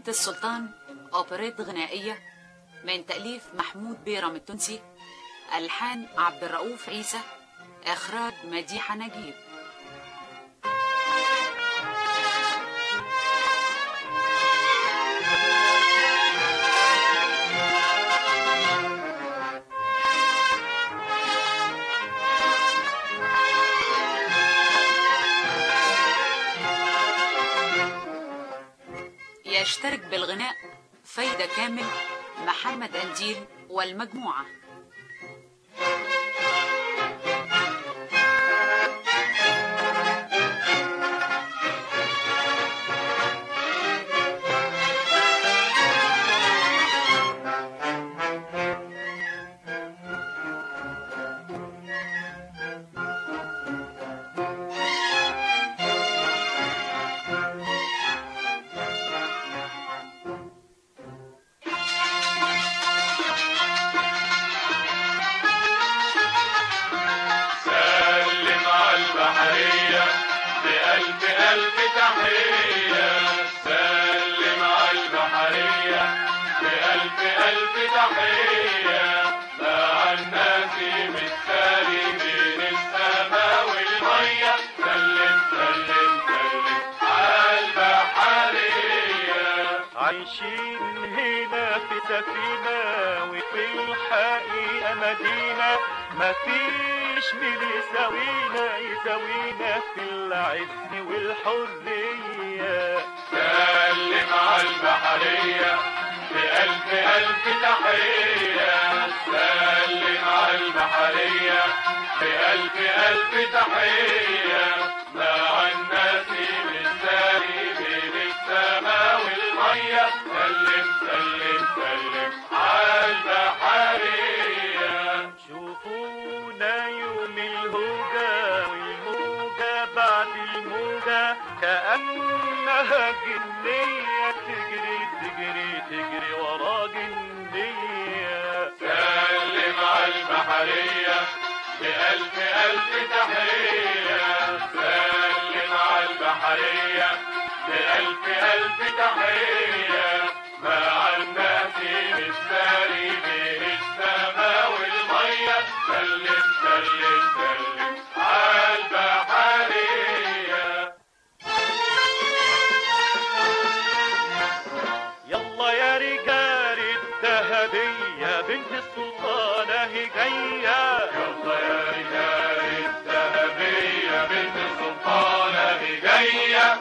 بنت السلطان أوبريت غنائية من تأليف محمود بيرم التونسي ألحان عبد الرؤوف عيسى إخراج مديحة نجيب يشترك بالغناء فايدة كامل محمد أنديل والمجموعة سلم على البحرية بألف ألف تحية سلم على البحرية بألف ألف تحية مع الناس بالتالي بين السماء والمية سلم سلم سلم على البحرية عايشين هنا في سفينة وفي الحقيقة مدينة مفيش من يساوينا يساوينا في العز والحرية سلم على البحرية بألف ألف تحية سلم على البحرية بألف ألف تحية مع الناس بالساري بين السماء والمية سلم سلم سلم على البحرية شوفونا يوم الهوجة والموجة بعد الموجة كأنها جنية تجري تجري تجري ورا جنية سلم على البحرية بألف ألف تحية سلم على البحرية بألف ألف تحية مع الناس بالساري بين السماء والمية سلم سلم سلم على البحرية يلا يا رجال الذهبية بنت السلطانة هي جاية يلا يا رجال الذهبية بنت السلطانة دي جاية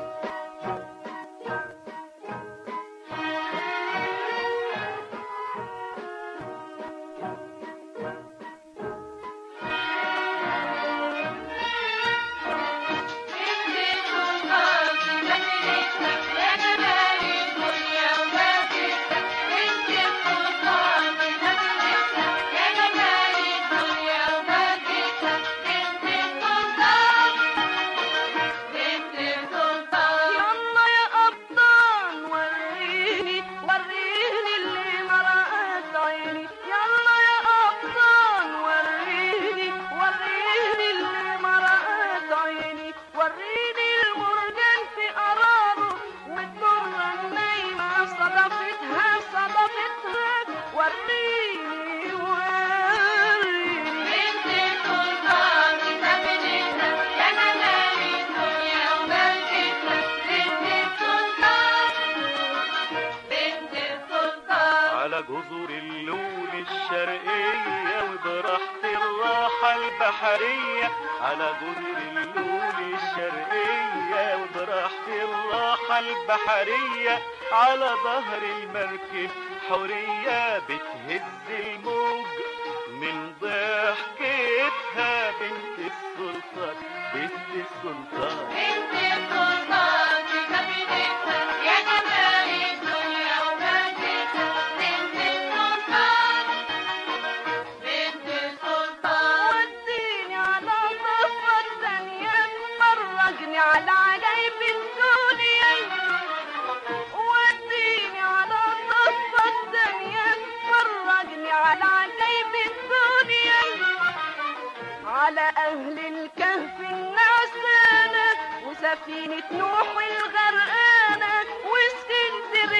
يلا يا أبطال وريني وريني اللي ما رأت عيني يلا يا أبطال وريني وريني اللي ما رأت عيني وريني المرجان في قراره والدرة النايمة صدفتها صدفتها وريني وريني بنت السلطان بتبنتها يا ملاهي الدنيا وملكتها بنت السلطان بنت السلطان على جزر اللون الشرقية وبراحة الراحة البحرية على جزر اللون الشرقية وبراحة الراحة البحرية على ظهر المركب حورية بتهز الموج من ضحكتها بنت السلطان بنت السلطان بنت السلطان بكبدتها يا جمال الدنيا ومجدها بنت السلطان بنت السلطان وديني على ضفة الثانية فرجني على عجايب الدنيا وديني على الضفة الثانية فرجني على عجايب الدنيا على أهل الكهف النعسانة وسفينة نوح الغرقانة واسكندرية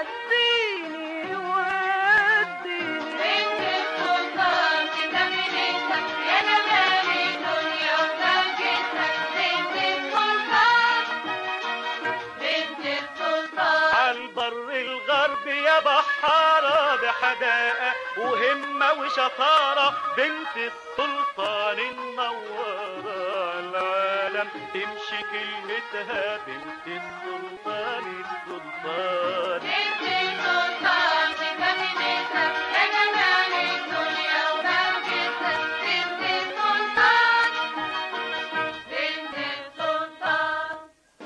وديني وديني بنت السلطان بتمنيتها يا جمال الدنيا وبهجتها بنت السلطان بنت السلطان عالبر الغرب يا بحارة بحداقة وهمة وشطارة بنت السلطان المنورة العالم تمشي كلمتها بنت السلطان السلطان بنت السلطان بتمنيتها يا جمال الدنيا وبهجتها بنت السلطان بنت السلطان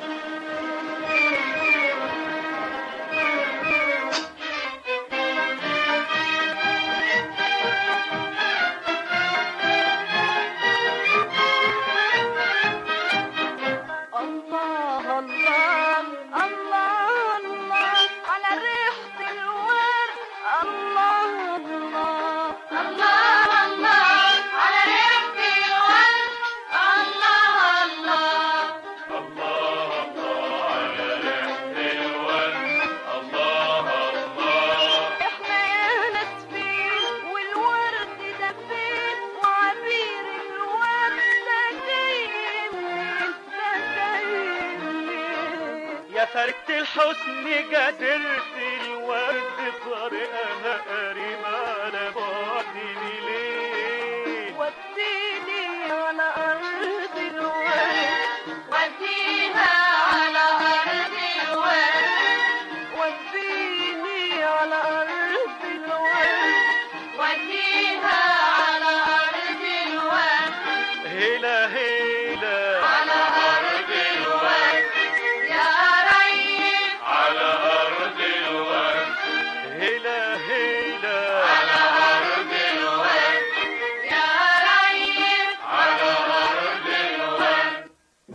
الله الله الله الله على ريحة الورد الله الله الله الله على ريحة الورد الله الله الله الله على ريحة الورد الله الله احنا يا ناس فين والورد ده فين وعبير الورد ده جاي منين ده جاي منين يا فرقة الحسن قدرت الورد طريقها قريب على بعد ليه وديني على أرض الورد وديها على أرض الورد وديني على أرض الورد وديها على أرض الورد هلا هلا على أرض الورد يا ريس على أرض الورد هلا هلا على أرض الورد يا ريس على أرض الورد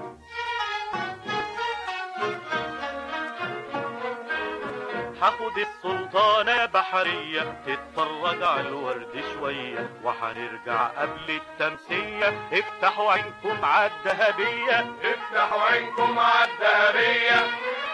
هاخد السلطانة بحرية تتفرج على الورد شوية وهنرجع قبل التمسية افتحوا عينكم عالذهبية افتحوا عينكم عالذهبية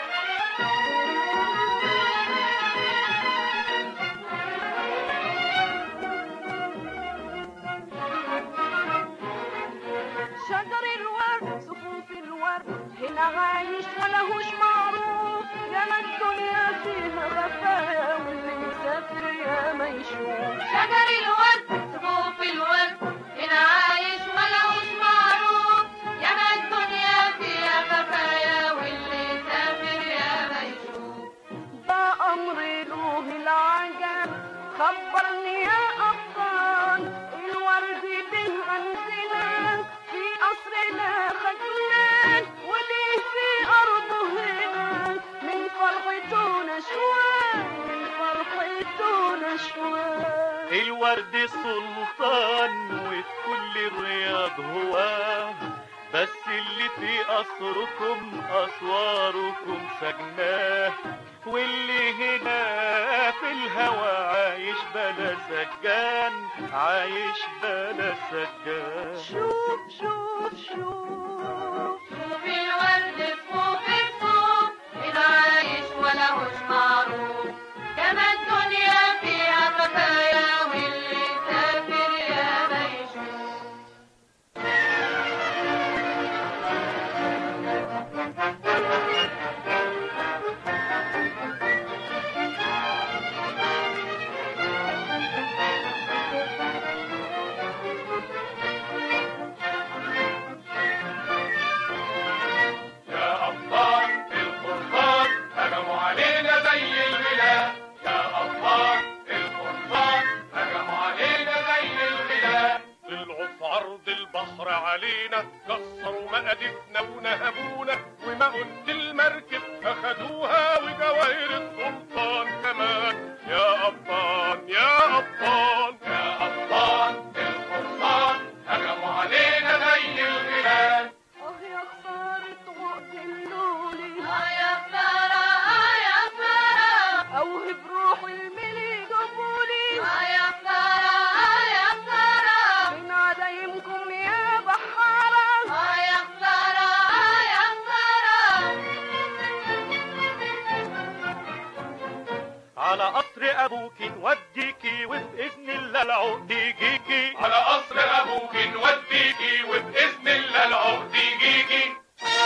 شجر الورد صفوف الورد هنا عايش ولهوش معروف يا ما الدنيا فيها غفايا واللي مسافر يا ما يشوف شجر الورد صفوف الورد هنا عايش ملهوش معروف يا ما الدنيا فيها خفايا واللي سافر يا ما يشوف ده أمر له العجب خبرني يا أبطال الورد به عندنا في قصرنا خجلان وليه في أرضه هنا من فرحته نشوان من فرحته نشوان الورد سلطان وفي كل الرياض هواه بس اللي في قصركم أسواركم سجناه واللي هنا في الهوى عايش بلا سجان عايش بلا سجان شوف شوف شوف شوف الورد صفوف الصوف هنا عايش ولهوش معروف كما الدنيا فيها خفايا واللي سافر يا ما يشوف على قطر ابوك نوديكي وباذن الله العقد يجيكي على قصر ابوك نوديكي وباذن الله العقد يجيكي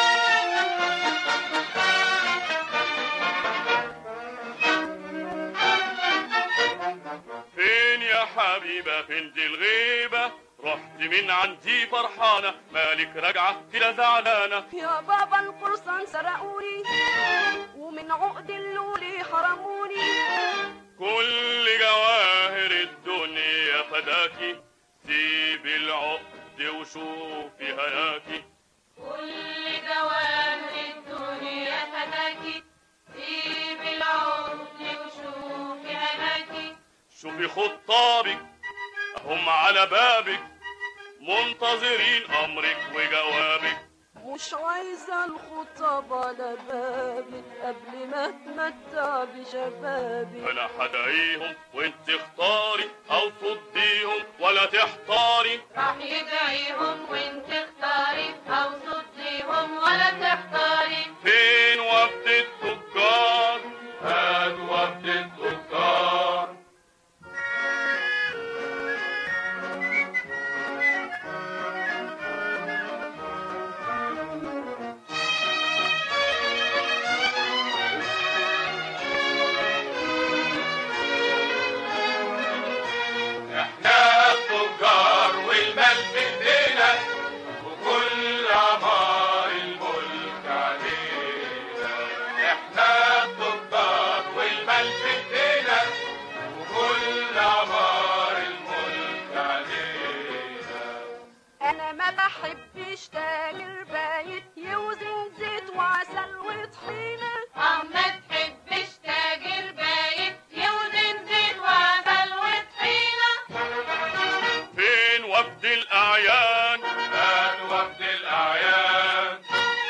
فين يا حبيبة فين دي الغيبة رحت من عندي فرحانة مالك راجعة كده زعلانة يا بابا القرصان سرقوني ومن عقد اللولي حرموني كل جواهر الدنيا فداكي سيب العقد وشوفي هياكي كل جواهر الدنيا فتاكي سيب العقد وشوفي هناكي شوفي خطابك هم على بابك منتظرين امرك وجوابك مش عايزة الخطاب على بابك قبل ما اتمتع بشبابي انا هدعيهم وانت اختاري او تضيهم ولا تحتاري راح يدعيهم وانت اختاري او صديهم ولا تحتاري فين وفد التجار هات وفد التجار احنا التجار والمال في ايدينا وكل عمار الملك علينا احنا التجار والمال في ايدينا وكل عمار الملك علينا انا ما بحبش تاجر بايت يوزن زيت وعسل وطحينة اه ما تحبش تاجر بايت يوزن زيت وعسل وطحينة فين وفد الاعيان هات وفد الاعيان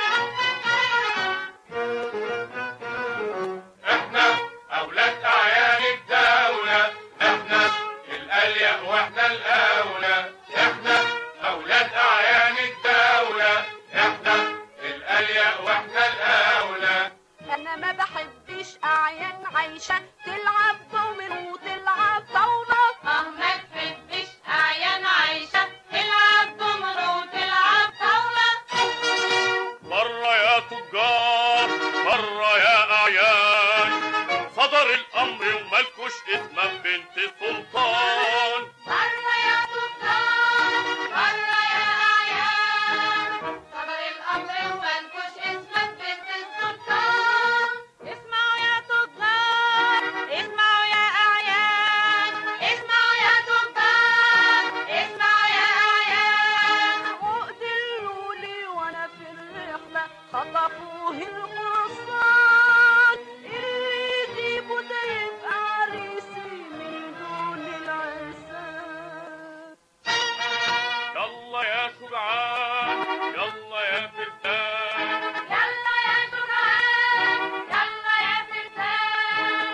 احنا اولاد اعيان الدولة احنا الاليق واحنا الاولى احنا اولاد اعيان الدولة احنا الاليق واحنا الاولى انا ما بحبش اعيان عايشة تلعب دومين وتلعب طاولة اه ما تحبش اعيان عايشة تلعب دمر وتلعب طاولة مرة يا تجار مرة يا أعيان صدر الأمر وملكوش اسمك بنت السلطان مرة يا تجار مرة يا أعيان صدر الأمر وملكوش اسمك بنت السلطان اسمعوا يا تجار اسمعوا يا أعيان اسمعوا يا تجار اسمعوا يا أعيان عقد اللولي وانا في الرحلة خطفوه القرصان اللي يجيبه ده يبقى عريسي من دون العرسان يلا يا شجعان يلا يا فردان يلا يا شجعان يلا يا فرسان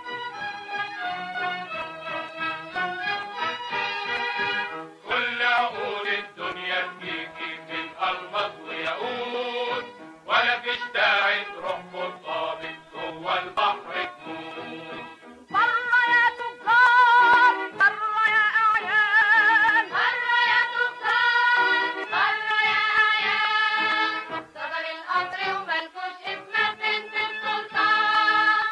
كل عقول الدنيا فيكي من ألمظ وياقوت ولا فيش داعي تروح خطابك جوه البحر تموت مرة يا تجار مرة يا أعيان مرة يا تجار مرة يا أعيان صدر القطر وملكوش اسمك بنت السلطان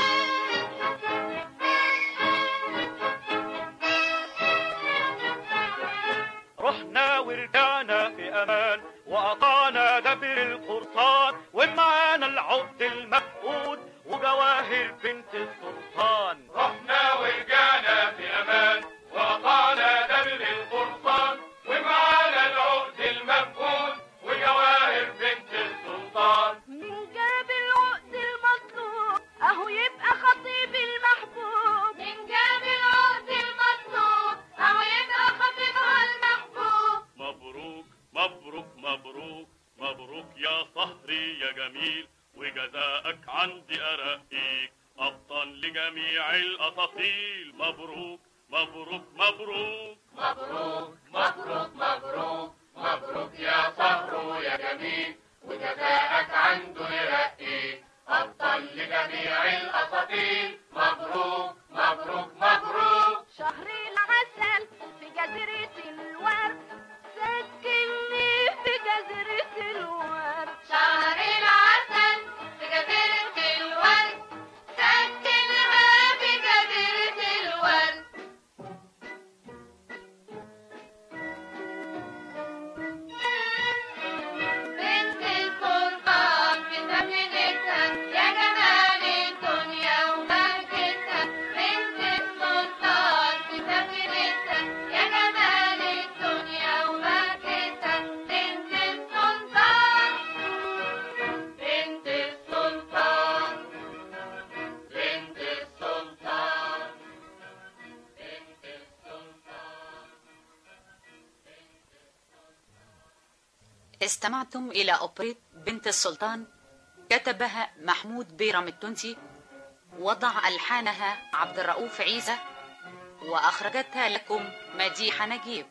رحنا ورجعنا في أمان وقطعنا دبر القرصان ومعانا العقد المفقود وجواهر بنت السلطان رحنا ورجعنا في أمان وقطعنا دبر القرصان ومعانا العقد المفقود وجواهر بنت السلطان من جاب العقد المطلوب أهو يبقى خطيب المحبوب من جاب العقد المطلوب أو يبقى خطيبها المحبوب مبروك مبروك مبروك مبروك يا صهري يا جميل وجزاءك عندي أرقيك أبطال لجميع الأساطيل مبروك مبروك مبروك مبروك مبروك مبروك مبروك يا صهر يا جميل وجزاءك عنده يرقيك أبطال لجميع الأساطيل مبروك استمعتم إلى أوبريت بنت السلطان كتبها محمود بيرم التونسي وضع ألحانها عبد الرؤوف عيسى وأخرجتها لكم مديحة نجيب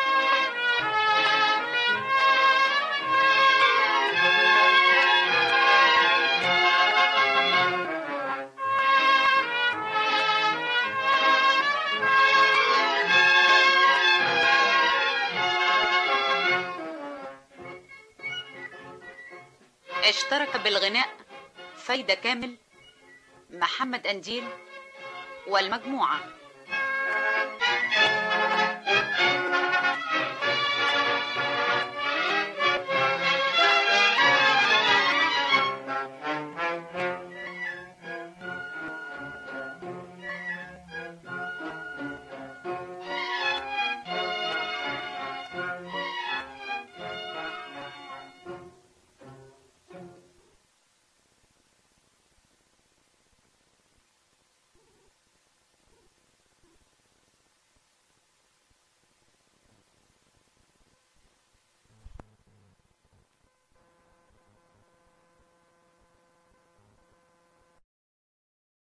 اشترك بالغناء فايدة كامل محمد أنديل والمجموعة